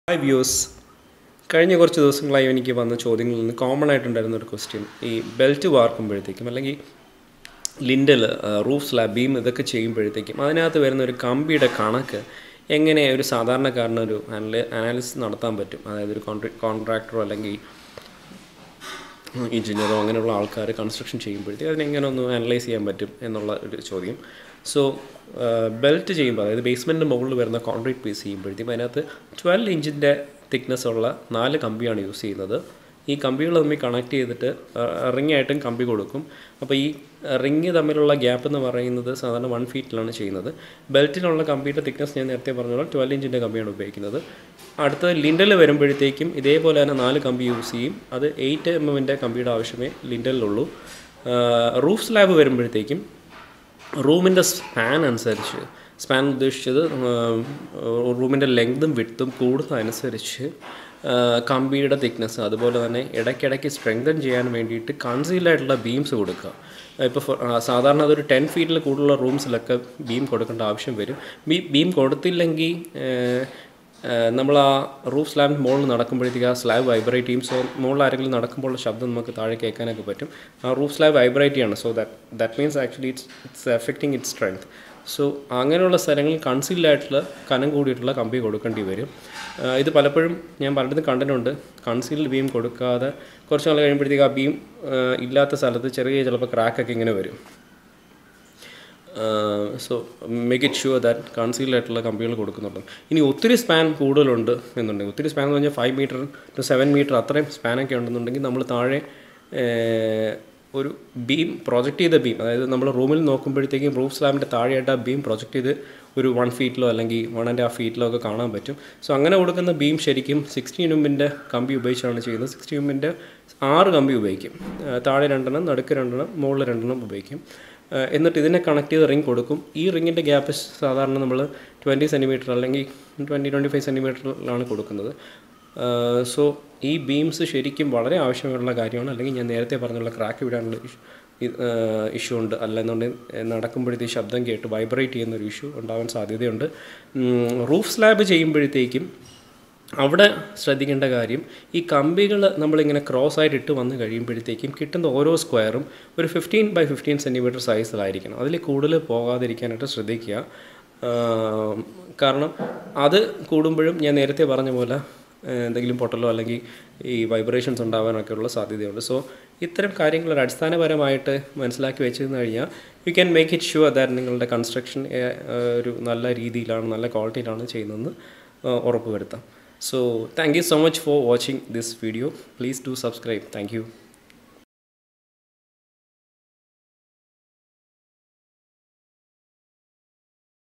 Hi views കഴിഞ്ഞ കുറച്ച് ദിവസങ്ങളായി എനിക്ക് വന്ന ചോദ്യങ്ങളിൽ നിന്ന് കോമൺ ആയിട്ടുണ്ടായിരുന്ന ഒരു ക്വസ്റ്റ്യൻ ഈ ബെൽറ്റ് വാർക്കുമ്പോഴത്തേക്കും അല്ലെങ്കിൽ ലിൻഡൽ റൂഫ് സ്ലാബ് ബീം ഇതൊക്കെ ചെയ്യുമ്പോഴത്തേക്കും അതിനകത്ത് വരുന്ന ഒരു കമ്പിയുടെ കണക്ക് എങ്ങനെ ഒരു സാധാരണക്കാരനൊരു അനല അനാലിസിസ് നടത്താൻ പറ്റും അതായത് ഒരു കോൺട്രാ കോൺട്രാക്ടറോ അല്ലെങ്കിൽ എഞ്ചിനീയറോ അങ്ങനെയുള്ള ആൾക്കാർ കൺസ്ട്രക്ഷൻ ചെയ്യുമ്പോഴത്തേക്ക് അതിനെങ്ങനെ ഒന്ന് അനലൈസ് ചെയ്യാൻ പറ്റും എന്നുള്ള ഒരു ചോദ്യം സോ ബെൽറ്റ് ചെയ്യുമ്പോൾ അതായത് ബേസ്മെൻറ്റിൻ്റെ മുകളിൽ വരുന്ന കോൺക്രീറ്റ് പീസ് ചെയ്യുമ്പോഴത്തേക്കും അതിനകത്ത് ട്വൽവ് ഇഞ്ചിൻ്റെ തിക്നെസ് ഉള്ള നാല് കമ്പിയാണ് യൂസ് ചെയ്യുന്നത് ഈ കമ്പികൾ തമ്മിൽ കണക്ട് ചെയ്തിട്ട് റിംഗ് ആയിട്ടും കമ്പി കൊടുക്കും അപ്പോൾ ഈ റിങ് തമ്മിലുള്ള ഗ്യാപ്പ് എന്ന് പറയുന്നത് സാധാരണ വൺ ഫീറ്റിലാണ് ചെയ്യുന്നത് ബെൽറ്റിനുള്ള കമ്പിയുടെ തിക്നെസ് ഞാൻ നേരത്തെ പറഞ്ഞ പോലെ ട്വൽവ് ഇഞ്ചിൻ്റെ കമ്പിയാണ് ഉപയോഗിക്കുന്നത് അടുത്ത ലിൻഡൽ വരുമ്പോഴത്തേക്കും ഇതേപോലെ തന്നെ നാല് കമ്പി യൂസ് ചെയ്യും അത് എയ്റ്റ് എം എമ്മിൻ്റെ കമ്പിയുടെ ആവശ്യമേ ലിൻഡലിലുള്ളൂ റൂഫ് സ്ലാബ് വരുമ്പോഴത്തേക്കും റൂമിൻ്റെ സ്പാൻ അനുസരിച്ച് സ്പാൻ ഉദ്ദേശിച്ചത് റൂമിൻ്റെ ലെങ്തും വിട്ടും കൂടുന്നതനുസരിച്ച് കമ്പിയുടെ തിക്നെസ് അതുപോലെ തന്നെ ഇടയ്ക്കിടയ്ക്ക് സ്ട്രെങ്തൻ ചെയ്യാൻ വേണ്ടിയിട്ട് കൺസീൽഡ് ആയിട്ടുള്ള ബീംസ് കൊടുക്കുക ഇപ്പോൾ സാധാരണ അതൊരു ടെൻ ഫീറ്റിൽ കൂടുതലുള്ള റൂംസിലൊക്കെ ബീം കൊടുക്കേണ്ട ആവശ്യം വരും ബീ ബീം കൊടുത്തില്ലെങ്കിൽ നമ്മൾ ആ റൂഫ് സ്ലാബിന് മുകളിൽ നടക്കുമ്പോഴത്തേക്ക് ആ സ്ലാബ് വൈബ്രേറ്റ് ചെയ്യും സോ മുകളിൽ ആരെങ്കിലും നടക്കുമ്പോൾ ശബ്ദം നമുക്ക് താഴെ കേൾക്കാനൊക്കെ പറ്റും ആ റൂഫ് സ്ലാബ് വൈബ്രേറ്റ് ചെയ്യണം so that that means actually it's it's affecting it strength so അങ്ങനെയുള്ള സ്ഥലങ്ങളിൽ കൺസീൽഡ് ആയിട്ടുള്ള കനം കൂടിയിട്ടുള്ള കമ്പി കൊടുക്കേണ്ടി വരും ഇത് പലപ്പോഴും ഞാൻ പലയിടത്തും കണ്ടിട്ടുണ്ട് കൺസീൽഡ് ബീം കൊടുക്കാതെ കുറച്ച് നാൾ കഴിയുമ്പോഴത്തേക്ക് ആ ബീം ഇല്ലാത്ത സ്ഥലത്ത് ചെറിയ ചിലപ്പോൾ ക്രാക്കൊക്കെ ഇങ്ങനെ വരും so make it sure that concealed ആയിട്ടുള്ള കമ്പികൾ കൊടുക്കുന്നുണ്ട് ഇനി ഒത്തിരി സ്പാൻ കൂടുതലുണ്ട് എന്നുണ്ടെങ്കിൽ ഒത്തിരി സ്പാൻ എന്ന് പറഞ്ഞാൽ five metre to seven metre അത്രയും സ്പാനൊക്കെ ഉണ്ടെന്നുണ്ടെങ്കിൽ നമ്മൾ താഴെ ഒരു ബീം പ്രൊജക്റ്റ് ചെയ്ത ബീം അതായത് നമ്മൾ റൂമിൽ നോക്കുമ്പോഴത്തേക്കും റൂഫ് സ്ലാബിൻ്റെ താഴെയായിട്ട് ആ ബീം പ്രൊജക്റ്റ് ചെയ്ത് ഒരു വൺ ഫീറ്റിലോ അല്ലെങ്കിൽ വൺ ആൻഡ് ഹാഫ് ഫീറ്റിലോ ഒക്കെ കാണാൻ പറ്റും സോ അങ്ങനെ കൊടുക്കുന്ന ബീം ശരിക്കും സിക്സ്റ്റി എമ്മിൻ്റെ കമ്പി ഉപയോഗിച്ചാണ് ചെയ്യുന്നത് സിക്സ്റ്റി എമ്മിൻ്റെ ആറ് കമ്പി ഉപയോഗിക്കും താഴെ രണ്ടെണ്ണം നടുക്ക് രണ്ടെണ്ണം മുകളിൽ രണ്ടെണ്ണം ഉപയോഗിക്കും എന്നിട്ട് ഇതിനെ കണക്ട് ചെയ്ത് റിംഗ് കൊടുക്കും ഈ റിങ്ങിൻ്റെ ഗ്യാപ്പ് സാധാരണ നമ്മൾ ട്വൻറ്റി സെൻറ്റിമീറ്റർ അല്ലെങ്കിൽ ട്വൻറ്റി ട്വൻറ്റി ഫൈവ് സെൻറ്റിമീറ്ററിലാണ് കൊടുക്കുന്നത് സോ ഈ ബീംസ് ശരിക്കും വളരെ ആവശ്യമുള്ള കാര്യമാണ് അല്ലെങ്കിൽ ഞാൻ നേരത്തെ പറഞ്ഞുള്ള ക്രാക്ക് വിടാനുള്ള ഇഷ്യൂ ഉണ്ട് അല്ലെന്നുണ്ടെങ്കിൽ നടക്കുമ്പോഴത്തേക്ക് ശബ്ദം കേട്ട് വൈബ്രേറ്റ് ചെയ്യുന്ന ഒരു ഇഷ്യൂ ഉണ്ടാവാൻ സാധ്യതയുണ്ട് റൂഫ് സ്ലാബ് ചെയ്യുമ്പോഴത്തേക്കും അവിടെ ശ്രദ്ധിക്കേണ്ട കാര്യം ഈ കമ്പികൾ നമ്മളിങ്ങനെ ക്രോസ് ആയിട്ട് ഇട്ട് വന്ന് കഴിയുമ്പോഴത്തേക്കും കിട്ടുന്ന ഓരോ സ്ക്വയറും ഒരു ഫിഫ്റ്റീൻ ബൈ ഫിഫ്റ്റീൻ സെൻറ്റിമീറ്റർ സൈസിലായിരിക്കണം അതിൽ കൂടുതൽ പോകാതിരിക്കാനായിട്ട് ശ്രദ്ധിക്കുക കാരണം അത് കൂടുമ്പോഴും ഞാൻ നേരത്തെ പറഞ്ഞ പോലെ എന്തെങ്കിലും പൊട്ടലോ അല്ലെങ്കിൽ ഈ വൈബ്രേഷൻസ് ഉണ്ടാകാനൊക്കെയുള്ള സാധ്യതയുണ്ട് സോ ഇത്തരം കാര്യങ്ങൾ ഒരു അടിസ്ഥാനപരമായിട്ട് മനസ്സിലാക്കി വെച്ചിരുന്നു കഴിഞ്ഞാൽ you can make it sure that നിങ്ങളുടെ കൺസ്ട്രക്ഷൻ ഒരു നല്ല രീതിയിലാണ് നല്ല ക്വാളിറ്റിയിലാണ് ചെയ്യുന്നതെന്ന് ഉറപ്പുവരുത്താം So thank you so much for watching this video. Please do subscribe. Thank you.